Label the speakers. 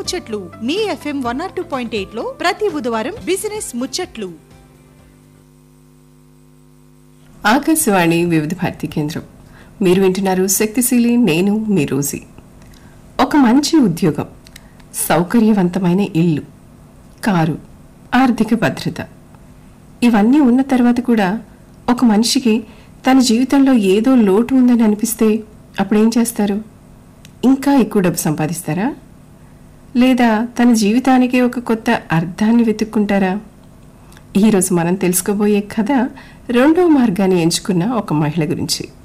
Speaker 1: ముచ్చట్లు మీ FM one R two point eight లో ప్రతి బుధవారం బిజినెస్ ముచ్చట్లు
Speaker 2: ఆకాశవాణి వివిధ భారతి కేంద్రం మీరు వింటున్నారు శక్తిశీలి నేను మీ రోజీ ఒక మంచి ఉద్యోగం సౌకర్యవంతమైన ఇల్లు కారు ఆర్థిక భద్రత ఇవన్నీ ఉన్న తర్వాత కూడా ఒక మనిషికి తన జీవితంలో ఏదో లోటు ఉందని అనిపిస్తే అప్పుడేం చేస్తారు ఇంకా ఎక్కువ డబ్బు సంపాదిస్తారా లేదా తన జీవితానికే ఒక కొత్త అర్థాన్ని వెతుక్కుంటారా ఈరోజు మనం తెలుసుకోబోయే కథ రెండో మార్గాన్ని ఎంచుకున్న ఒక మహిళ గురించి